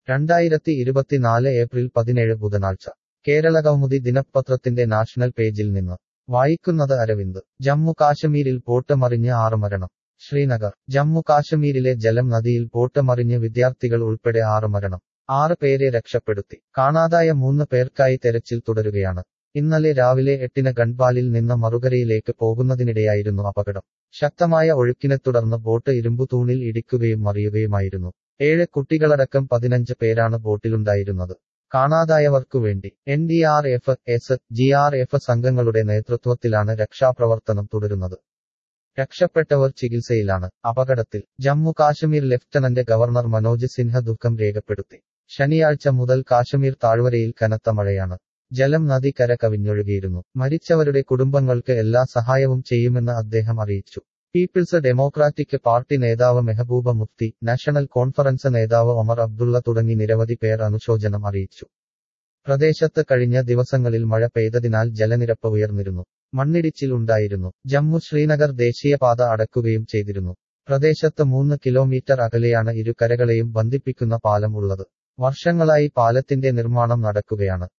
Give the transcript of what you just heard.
രണ്ടായിരത്തി ഇരുപത്തിനാല് ഏപ്രിൽ പതിനേഴ് ബുധനാഴ്ച കേരളകൗമുദി ദിനപത്രത്തിന്റെ നാഷണൽ പേജിൽ നിന്ന് വായിക്കുന്നത് അരവിന്ദ് ജമ്മു കാശ്മീരിൽ പോട്ട് മറിഞ്ഞ് ആറ് മരണം ശ്രീനഗർ ജമ്മു കാശ്മീരിലെ ജലം നദിയിൽ പോട്ട് മറിഞ്ഞ് വിദ്യാർത്ഥികൾ ഉൾപ്പെടെ ആറ് മരണം ആറ് പേരെ രക്ഷപ്പെടുത്തി കാണാതായ മൂന്ന് പേർക്കായി തെരച്ചിൽ തുടരുകയാണ് ഇന്നലെ രാവിലെ എട്ടിന് ഗൺപാലിൽ നിന്ന് മറുകരയിലേക്ക് പോകുന്നതിനിടെയായിരുന്നു അപകടം ശക്തമായ ഒഴുക്കിനെ തുടർന്ന് ബോട്ട് ഇരുമ്പുതൂണിൽ ഇടിക്കുകയും മറിയുകയുമായിരുന്നു ഏഴ് കുട്ടികളടക്കം പതിനഞ്ച് പേരാണ് ബോട്ടിലുണ്ടായിരുന്നത് കാണാതായവർക്കു വേണ്ടി N D R F S G R F സംഘങ്ങളുടെ നേതൃത്വത്തിലാണ് രക്ഷാപ്രവർത്തനം തുടരുന്നത് രക്ഷപ്പെട്ടവർ ചികിത്സയിലാണ് അപകടത്തിൽ ജമ്മു കാശ്മീർ ലഫ്റ്റനന്റ് ഗവർണർ മനോജ് സിൻഹ ദുഃഖം രേഖപ്പെടുത്തി ശനിയാഴ്ച മുതൽ കാശ്മീർ താഴ്വരയിൽ കനത്ത മഴയാണ് ജലം നദി കര കവിഞ്ഞൊഴുകിയിരുന്നു മരിച്ചവരുടെ കുടുംബങ്ങൾക്ക് എല്ലാ സഹായവും ചെയ്യുമെന്ന് അദ്ദേഹം അറിയിച്ചു പീപ്പിൾസ് ഡെമോക്രാറ്റിക് പാർട്ടി നേതാവ് മെഹബൂബ മുഫ്തി നാഷണൽ കോൺഫറൻസ് നേതാവ് ഒമർ അബ്ദുള്ള തുടങ്ങി നിരവധി പേർ അനുശോചനം അറിയിച്ചു പ്രദേശത്ത് കഴിഞ്ഞ ദിവസങ്ങളിൽ മഴ പെയ്തതിനാൽ ജലനിരപ്പ് ഉയർന്നിരുന്നു മണ്ണിടിച്ചിൽ ഉണ്ടായിരുന്നു ജമ്മു ശ്രീനഗർ ദേശീയപാത അടക്കുകയും ചെയ്തിരുന്നു പ്രദേശത്ത് മൂന്ന് കിലോമീറ്റർ അകലെയാണ് ഇരു കരകളെയും ബന്ധിപ്പിക്കുന്ന പാലം ഉള്ളത് വർഷങ്ങളായി പാലത്തിന്റെ നിർമ്മാണം നടക്കുകയാണ്